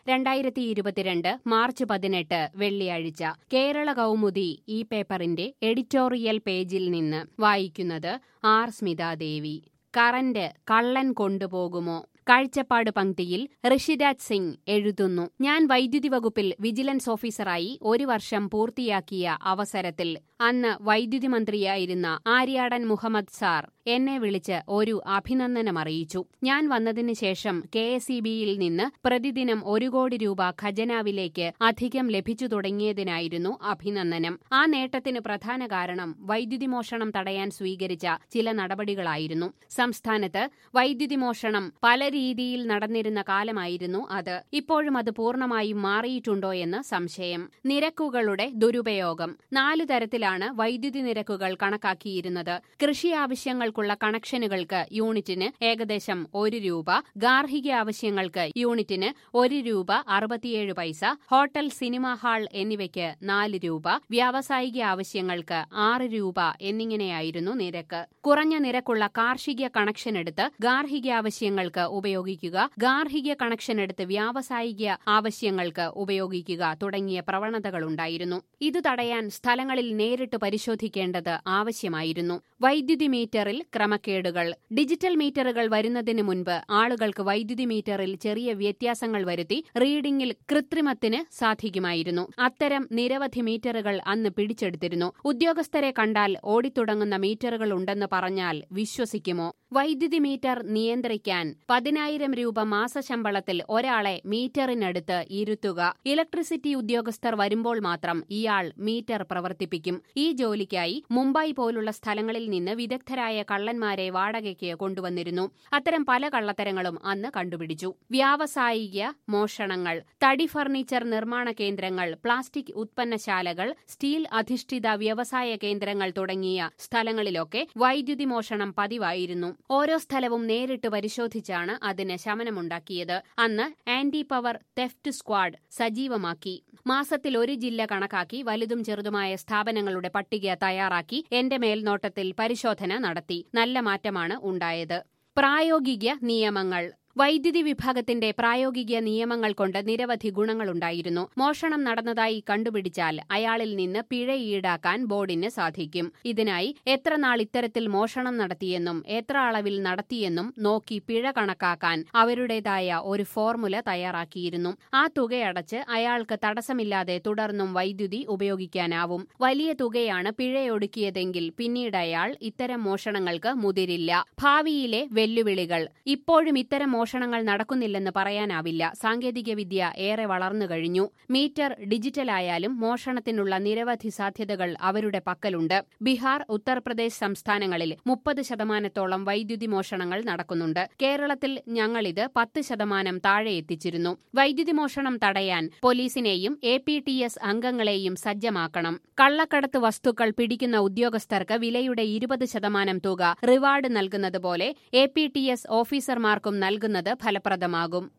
രണ്ടായിരത്തി ഇരുപത്തിരണ്ട് മാർച്ച് പതിനെട്ട് വെള്ളിയാഴ്ച കേരള കൗമുദി ഈ പേപ്പറിന്റെ എഡിറ്റോറിയൽ പേജിൽ നിന്ന് വായിക്കുന്നത് ആർ സ്മിതാദേവി കറന്റ് കള്ളൻ കൊണ്ടുപോകുമോ കാഴ്ചപ്പാട് പങ്ക്തിയിൽ ഋഷിരാജ് സിംഗ് എഴുതുന്നു ഞാൻ വൈദ്യുതി വകുപ്പിൽ വിജിലൻസ് ഓഫീസറായി ഒരു വർഷം പൂർത്തിയാക്കിയ അവസരത്തിൽ അന്ന് വൈദ്യുതി മന്ത്രിയായിരുന്ന ആര്യാടൻ മുഹമ്മദ് സാർ എന്നെ വിളിച്ച് ഒരു അഭിനന്ദനം അറിയിച്ചു ഞാൻ വന്നതിന് ശേഷം കെ എസ് ഇ ബിയിൽ നിന്ന് പ്രതിദിനം ഒരു കോടി രൂപ ഖജനാവിലേക്ക് അധികം ലഭിച്ചു തുടങ്ങിയതിനായിരുന്നു അഭിനന്ദനം ആ നേട്ടത്തിന് പ്രധാന കാരണം വൈദ്യുതി മോഷണം തടയാൻ സ്വീകരിച്ച ചില നടപടികളായിരുന്നു സംസ്ഥാനത്ത് വൈദ്യുതി മോഷണം പല രീതിയിൽ നടന്നിരുന്ന കാലമായിരുന്നു അത് ഇപ്പോഴും അത് പൂർണ്ണമായും മാറിയിട്ടുണ്ടോ എന്ന് സംശയം നിരക്കുകളുടെ ദുരുപയോഗം നാലു തരത്തിലാണ് വൈദ്യുതി നിരക്കുകൾ കണക്കാക്കിയിരുന്നത് കൃഷി ആവശ്യങ്ങൾക്കുള്ള കണക്ഷനുകൾക്ക് യൂണിറ്റിന് ഏകദേശം ഒരു രൂപ ഗാർഹിക ആവശ്യങ്ങൾക്ക് യൂണിറ്റിന് ഒരു രൂപ അറുപത്തിയേഴ് പൈസ ഹോട്ടൽ സിനിമാ ഹാൾ എന്നിവയ്ക്ക് നാല് രൂപ വ്യാവസായിക ആവശ്യങ്ങൾക്ക് ആറ് രൂപ എന്നിങ്ങനെയായിരുന്നു നിരക്ക് കുറഞ്ഞ നിരക്കുള്ള കാർഷിക കണക്ഷൻ എടുത്ത് ഗാർഹിക ആവശ്യങ്ങൾക്ക് ഉപയോഗിക്കുക ഗാർഹിക കണക്ഷൻ എടുത്ത് വ്യാവസായിക ആവശ്യങ്ങൾക്ക് ഉപയോഗിക്കുക തുടങ്ങിയ പ്രവണതകളുണ്ടായിരുന്നു ഇത് തടയാൻ സ്ഥലങ്ങളിൽ നേരിട്ട് പരിശോധിക്കേണ്ടത് ആവശ്യമായിരുന്നു വൈദ്യുതി മീറ്ററിൽ ക്രമക്കേടുകൾ ഡിജിറ്റൽ മീറ്ററുകൾ വരുന്നതിന് മുൻപ് ആളുകൾക്ക് വൈദ്യുതി മീറ്ററിൽ ചെറിയ വ്യത്യാസങ്ങൾ വരുത്തി റീഡിംഗിൽ കൃത്രിമത്തിന് സാധിക്കുമായിരുന്നു അത്തരം നിരവധി മീറ്ററുകൾ അന്ന് പിടിച്ചെടുത്തിരുന്നു ഉദ്യോഗസ്ഥരെ കണ്ടാൽ ഓടിത്തുടങ്ങുന്ന മീറ്ററുകൾ ഉണ്ടെന്ന് പറഞ്ഞാൽ വിശ്വസിക്കുമോ വൈദ്യുതി മീറ്റർ നിയന്ത്രിക്കാൻ പതിനായിരം രൂപ മാസശമ്പളത്തിൽ ഒരാളെ മീറ്ററിനടുത്ത് ഇരുത്തുക ഇലക്ട്രിസിറ്റി ഉദ്യോഗസ്ഥർ വരുമ്പോൾ മാത്രം ഇയാൾ മീറ്റർ പ്രവർത്തിപ്പിക്കും ഈ ജോലിക്കായി മുംബൈ പോലുള്ള സ്ഥലങ്ങളിൽ നിന്ന് വിദഗ്ധരായ കള്ളന്മാരെ വാടകയ്ക്ക് കൊണ്ടുവന്നിരുന്നു അത്തരം പല കള്ളത്തരങ്ങളും അന്ന് കണ്ടുപിടിച്ചു വ്യാവസായിക മോഷണങ്ങൾ തടി ഫർണിച്ചർ നിർമ്മാണ കേന്ദ്രങ്ങൾ പ്ലാസ്റ്റിക് ഉത്പന്നശാലകൾ സ്റ്റീൽ അധിഷ്ഠിത വ്യവസായ കേന്ദ്രങ്ങൾ തുടങ്ങിയ സ്ഥലങ്ങളിലൊക്കെ വൈദ്യുതി മോഷണം പതിവായിരുന്നു ഓരോ സ്ഥലവും നേരിട്ട് പരിശോധിച്ചാണ് അതിന് ശമനമുണ്ടാക്കിയത് അന്ന് ആന്റി പവർ തെഫ്റ്റ് സ്ക്വാഡ് സജീവമാക്കി മാസത്തിൽ ഒരു ജില്ല കണക്കാക്കി വലുതും ചെറുതുമായ സ്ഥാപനങ്ങളുടെ പട്ടിക തയ്യാറാക്കി എന്റെ മേൽനോട്ടത്തിൽ പരിശോധന നടത്തി നല്ല മാറ്റമാണ് ഉണ്ടായത് പ്രായോഗിക നിയമങ്ങൾ വൈദ്യുതി വിഭാഗത്തിന്റെ പ്രായോഗിക നിയമങ്ങൾ കൊണ്ട് നിരവധി ഗുണങ്ങളുണ്ടായിരുന്നു മോഷണം നടന്നതായി കണ്ടുപിടിച്ചാൽ അയാളിൽ നിന്ന് പിഴ ഈടാക്കാൻ ബോർഡിന് സാധിക്കും ഇതിനായി എത്ര നാൾ ഇത്തരത്തിൽ മോഷണം നടത്തിയെന്നും എത്ര അളവിൽ നടത്തിയെന്നും നോക്കി പിഴ കണക്കാക്കാൻ അവരുടേതായ ഒരു ഫോർമുല തയ്യാറാക്കിയിരുന്നു ആ തുകയടച്ച് അയാൾക്ക് തടസ്സമില്ലാതെ തുടർന്നും വൈദ്യുതി ഉപയോഗിക്കാനാവും വലിയ തുകയാണ് പിഴയൊടുക്കിയതെങ്കിൽ പിന്നീട് അയാൾ ഇത്തരം മോഷണങ്ങൾക്ക് മുതിരില്ല ഭാവിയിലെ വെല്ലുവിളികൾ ഇപ്പോഴും ഇത്തരം മോഷണങ്ങൾ നടക്കുന്നില്ലെന്ന് പറയാനാവില്ല സാങ്കേതികവിദ്യ ഏറെ വളർന്നു കഴിഞ്ഞു മീറ്റർ ഡിജിറ്റലായാലും മോഷണത്തിനുള്ള നിരവധി സാധ്യതകൾ അവരുടെ പക്കലുണ്ട് ബീഹാർ ഉത്തർപ്രദേശ് സംസ്ഥാനങ്ങളിൽ മുപ്പത് ശതമാനത്തോളം വൈദ്യുതി മോഷണങ്ങൾ നടക്കുന്നുണ്ട് കേരളത്തിൽ ഞങ്ങളിത് പത്ത് ശതമാനം താഴെ എത്തിച്ചിരുന്നു വൈദ്യുതി മോഷണം തടയാൻ പോലീസിനെയും എ പി ടി എസ് അംഗങ്ങളെയും സജ്ജമാക്കണം കള്ളക്കടത്ത് വസ്തുക്കൾ പിടിക്കുന്ന ഉദ്യോഗസ്ഥർക്ക് വിലയുടെ ഇരുപത് ശതമാനം തുക റിവാർഡ് നൽകുന്നതുപോലെ എ പി ടി എസ് ഓഫീസർമാർക്കും നൽകുന്നത് ഫലപ്രദമാകും